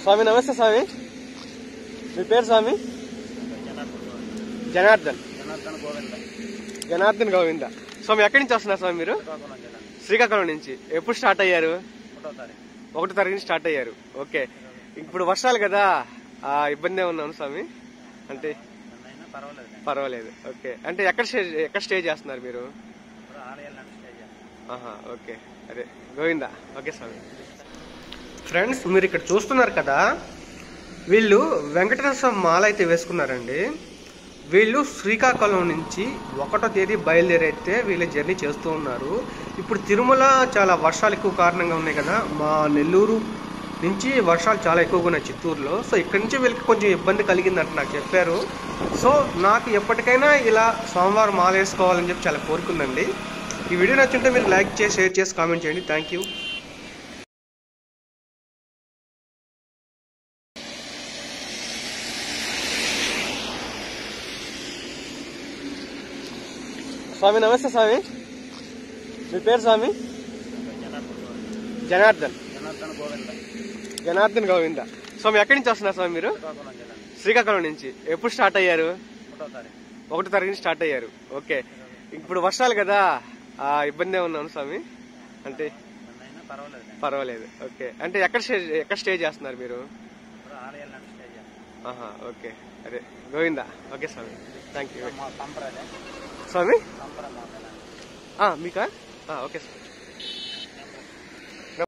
స్వామి నమస్తే స్వామి మీ పేరు స్వామి జనార్దన్ జనార్దన్ గోవింద జనార్దన్ గోవింద స్వామి ఎక్కడి నుంచి వస్తున్నారు స్వామి మీరు శ్రీకాకుళం జిల్లా శ్రీకాకుళం నుంచి ఎప్పుడు స్టార్ట్ అయ్యారు ఒకటో తారీఖు ఒకటో తారీఖు నుంచి స్టార్ట్ అయ్యారు ఓకే ఇప్పుడు వర్షాలు కదా ఆ ఇబ్బంది ఉన్నాను స్వామి అంటే అయినా పర్వాలేదు పర్వాలేదు ఓకే అంటే ఎక్కడ స్టే ఎక్కడ స్టే చేస్తున్నారు మీరు ఇప్పుడు ఆలయాలు అంటే స్టే చేస్తాం ఆహా ఓకే అదే గోవిందా ఓకే స్వామి ఫ్రెండ్స్ మీరు ఇక్కడ చూస్తున్నారు కదా వీళ్ళు వెంకటేశ్వర మాల అయితే వేసుకున్నారండి వీళ్ళు శ్రీకాకుళం నుంచి ఒకటో తేదీ బయలుదేరైతే వీళ్ళు జర్నీ చేస్తూ ఉన్నారు ఇప్పుడు తిరుమల చాలా వర్షాలు ఎక్కువ కారణంగా ఉన్నాయి కదా మా నెల్లూరు నుంచి వర్షాలు చాలా ఎక్కువగా ఉన్నాయి చిత్తూరులో సో ఇక్కడి నుంచి వీళ్ళకి కొంచెం ఇబ్బంది కలిగిందంట నాకు చెప్పారు సో నాకు ఎప్పటికైనా ఇలా సోమవారం మాల వేసుకోవాలని చెప్పి చాలా కోరుకుందండి ఈ వీడియో నచ్చుంటే మీరు లైక్ చేసి షేర్ చేసి కామెంట్ చేయండి థ్యాంక్ యూ స్వామి నమస్తే స్వామి మీ పేరు స్వామి జనార్దన్ గోవింద జనార్దన్ జనార్దన్ గోవింద జనార్దన్ గోవింద స్వామి ఎక్కడి నుంచి వస్తున్నారు స్వామి మీరు శ్రీకాకుళం జిల్లా శ్రీకాకుళం నుంచి ఎప్పుడు స్టార్ట్ అయ్యారు ఒకటో తారీఖు ఒకటో తారీఖు నుంచి స్టార్ట్ అయ్యారు ఓకే ఇప్పుడు వర్షాలు కదా ఆ ఇబ్బంది ఉన్నాను స్వామి అంటే అయినా పర్వాలేదు పర్వాలేదు ఓకే అంటే ఎక్కడ స్టే ఎక్కడ స్టే చేస్తున్నారు మీరు ఇప్పుడు ఆలయాలు అంటే స్టే చేస్తాం ఆహా ఓకే అదే గోవిందా ఓకే స్వామి థ్యాంక్ యూ మా సంప్రదాయం స్వామి సంప్రదాయం ఆ, మీకా ఆ, ఓకే స్వామి